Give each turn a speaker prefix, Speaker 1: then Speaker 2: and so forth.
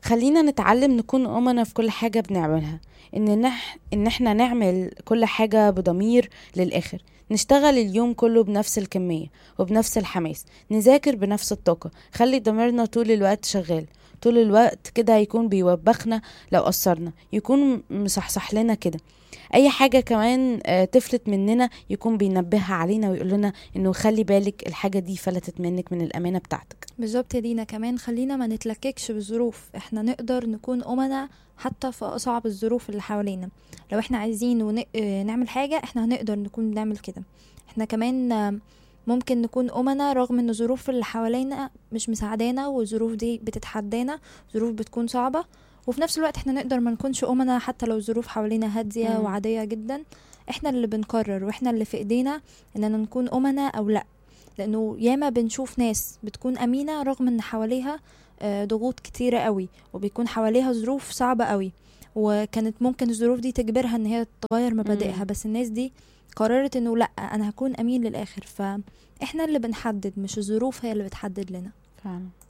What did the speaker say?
Speaker 1: خلينا نتعلم نكون أمنا في كل حاجة بنعملها إن, نح... إن إحنا نعمل كل حاجة بضمير للآخر نشتغل اليوم كله بنفس الكمية وبنفس الحماس نذاكر بنفس الطاقة خلي ضميرنا طول الوقت شغال طول الوقت كده هيكون بيوبخنا لو قصرنا يكون مصحصح لنا كده اي حاجة كمان آه، تفلت مننا يكون بينبهها علينا ويقول لنا انه خلي بالك الحاجة دي فلتت منك من الامانة بتاعتك
Speaker 2: بالظبط يا دينا كمان خلينا ما نتلككش بالظروف احنا نقدر نكون أمنا حتى في أصعب الظروف اللي حوالينا لو احنا عايزين ون... آه، نعمل حاجة احنا هنقدر نكون بنعمل كده احنا كمان آه، ممكن نكون أمنا رغم ان الظروف اللي حوالينا مش مساعدانا والظروف دي بتتحدانا ظروف بتكون صعبة وفي نفس الوقت احنا نقدر ما نكونش أمنا حتى لو الظروف حوالينا هادية
Speaker 1: مم.
Speaker 2: وعادية جدا احنا اللي بنقرر واحنا اللي في ايدينا اننا نكون أمنا او لا لانه ياما بنشوف ناس بتكون امينه رغم ان حواليها آه، ضغوط كتيره قوي وبيكون حواليها ظروف صعبه قوي وكانت ممكن الظروف دي تجبرها ان هي تغير مبادئها
Speaker 1: مم.
Speaker 2: بس الناس دي قررت انه لا انا هكون امين للاخر فاحنا اللي بنحدد مش الظروف هي اللي بتحدد لنا
Speaker 1: فعلا